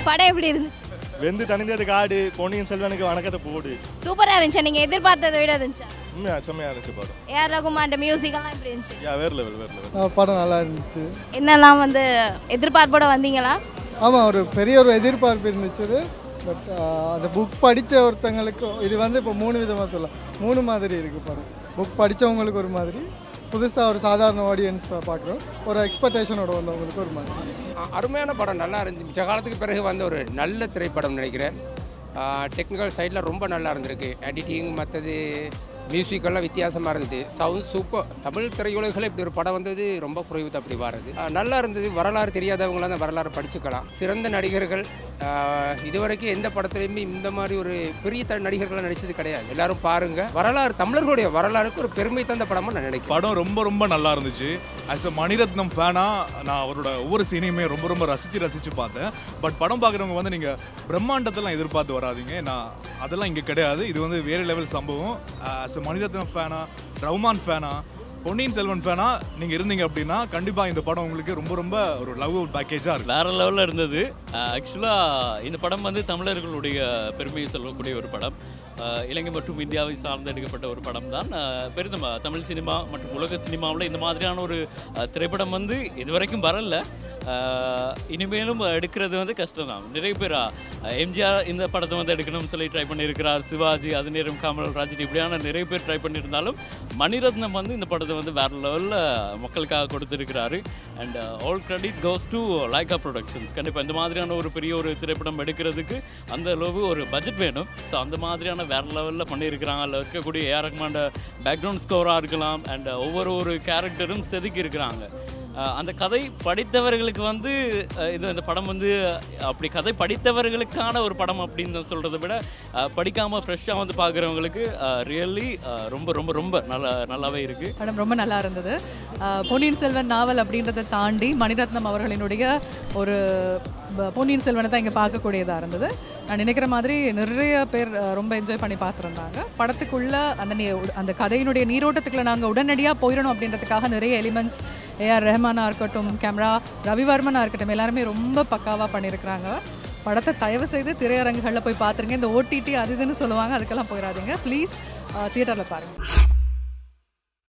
படம் எப்படி இருந்துச்சு வெந்து தணிந்தது காடு பொன்னியின் செல்வனுக்கு வணக்கத்தை போடு சூப்பரா இருந்துச்சு நீங்க எதிர்பார்த்ததை விட இருந்துச்சா உண்மையா செம்மையா இருந்துச்சு படம் ஏஆர் ரகுமான் மியூசிக் எல்லாம் எப்படி இருந்துச்சு யா வேற லெவல் வேற லெவல் படம் நல்லா இருந்துச்சு என்னெல்லாம் வந்து எதிர்பார்ப்போட வந்தீங்களா ஆமாம் ஒரு பெரிய ஒரு எதிர்பார்ப்பு இருந்துச்சு பட் அந்த புக் படித்த ஒருத்தங்களுக்கு இது வந்து இப்போ மூணு விதமாக சொல்லலாம் மூணு மாதிரி இருக்குது படம் புக் படித்தவங்களுக்கு ஒரு மாதிரி புதுசாக ஒரு சாதாரண ஆடியன்ஸ் பார்க்குறோம் ஒரு எக்ஸ்பெக்டேஷனோட வந்தவங்களுக்கு ஒரு மாதிரி அ- அருமையான படம் நல்லா இருந்துச்சு மிச்ச காலத்துக்கு பிறகு வந்த ஒரு நல்ல திரைப்படம் நினைக்கிறேன் டெக்னிக்கல் சைடில் ரொம்ப நல்லா இருந்திருக்கு எடிட்டிங் மற்றது மியூசிக் எல்லாம் வித்தியாசமாக இருந்தது சவுண்ட் சூப்பர் தமிழ் திரையுலகில் இப்படி ஒரு படம் வந்தது ரொம்ப குறைவு தான் அப்படி வர்றது அஹ் நல்லா இருந்தது வரலாறு தெரியாதவங்களாம் அந்த வரலாறு படிச்சுக்கலாம் சிறந்த நடிகர்கள் அஹ் இதுவரைக்கும் எந்த படத்துலையுமே இந்த மாதிரி ஒரு பெரிய த நடிகர்களாக நடிச்சது கிடையாது எல்லாரும் பாருங்க வரலாறு தமிழர்களுடைய வரலாறுக்கு ஒரு பெருமை தந்த படமா நான் நினைக்கிறேன் படம் ரொம்ப ரொம்ப நல்லா இருந்துச்சு ஆஸ் அ மணிரத்னம் ஃபேனா நான் அவரோட ஒவ்வொரு சீனையுமே ரொம்ப ரொம்ப ரசிச்சு ரசிச்சு பார்த்தேன் பட் படம் பார்க்குறவங்க வந்து நீங்கள் பிரம்மாண்டத்தெல்லாம் எதிர்பார்த்து வராதீங்க நான் அதெல்லாம் இங்கே கிடையாது இது வந்து வேறு லெவல் சம்பவம் ஆஸ் அ மணிரத்னம் ஃபேனா ரவுமான் ஃபேனா பொன்னியின் செல்வன் ஃபேனா நீங்கள் இருந்தீங்க அப்படின்னா கண்டிப்பாக இந்த படம் உங்களுக்கு ரொம்ப ரொம்ப ஒரு லவ் பேக்கேஜாக இருக்கும் வேற லெவலில் இருந்தது ஆக்சுவலாக இந்த படம் வந்து தமிழர்களுடைய பெருமையை சொல்லக்கூடிய ஒரு படம் அஹ், இலங்கை மற்றும் இந்தியாவை சார்ந்து எடுக்கப்பட்ட ஒரு படம் தான் அஹ், பெரிதும் அஹ், தமிழ் சினிமா மற்றும் உலக சினிமாவில் இந்த மாதிரியான ஒரு அஹ், திரைப்படம் வந்து இதுவரைக்கும் வரல அஹ், இனிமேலும் எடுக்கிறது வந்து கஷ்டம் தான் நிறைய பேர் எம்ஜிஆர் இந்த படத்தை வந்து எடுக்கணும்னு சொல்லி ட்ரை பண்ணியிருக்கிறார் சிவாஜி அது நேரம் கமல் ரஜினி இப்படியான நிறைய பேர் ட்ரை பண்ணியிருந்தாலும் மணிரத்னம் வந்து இந்த படத்தை வந்து வேற லெவலில் மக்களுக்காக கொடுத்துருக்கிறாரு and all credit goes to Lyca productions கண்டிப்பாக இந்த மாதிரியான ஒரு பெரிய ஒரு திரைப்படம் எடுக்கிறதுக்கு அந்த அளவு ஒரு பட்ஜெட் வேணும் ஸோ அந்த மாதிரியான வேற லெவலில் பண்ணியிருக்கிறாங்க அதில் இருக்கக்கூடிய ஏஆர் ரஹ்மான் பேக்ரவுண்ட் ஸ்கோராக இருக்கலாம் அண்ட் ஒவ்வொரு ஒரு கேரக்டரும் செதுக்கி இருக்கிறாங்க அஹ் அந்த கதை படித்தவர்களுக்கு வந்து அஹ் இது இந்த படம் வந்து அப்படி கதை படித்தவர்களுக்கான ஒரு படம் அப்படின்னு சொல்கிறத விட அஹ் படிக்காம ஃப்ரெஷ்ஷாக வந்து பார்க்குறவங்களுக்கு ரியல்லி ரொம்ப ரொம்ப ரொம்ப நல்லா நல்லாவே இருக்குது படம் ரொம்ப நல்லா இருந்தது அஹ் பொன்னியின் செல்வன் நாவல் அப்படின்றத தாண்டி மணிரத்னம் அவர்களினுடைய ஒரு ப- பொன்னியின் செல்வனை தான் இங்கே பார்க்கக்கூடியதாக இருந்தது நான் நினைக்கிற மாதிரி நிறைய பேர் அஹ், ரொம்ப என்ஜாய் பண்ணி பார்த்துருந்தாங்க படத்துக்குள்ள அந்த நீ அந்த கதையினுடைய நீரோட்டத்துக்குள்ள நாங்கள் உடனடியாக போயிடணும் அப்படின்றதுக்காக நிறைய எலிமெண்ட்ஸ் ஏஆர் ரெஹமானாக இருக்கட்டும் கேமரா ரவிவர்மனாக இருக்கட்டும் எல்லாருமே ரொம்ப பக்காவாக பண்ணியிருக்கிறாங்க படத்தை தயவு செய்து திரையரங்குகளில் போய் பார்த்துருங்க இந்த ஓடிடி அது இதுன்னு சொல்லுவாங்க அதுக்கெல்லாம் போயிடாதீங்க ப்ளீஸ் தியேட்டரில் பாருங்கள்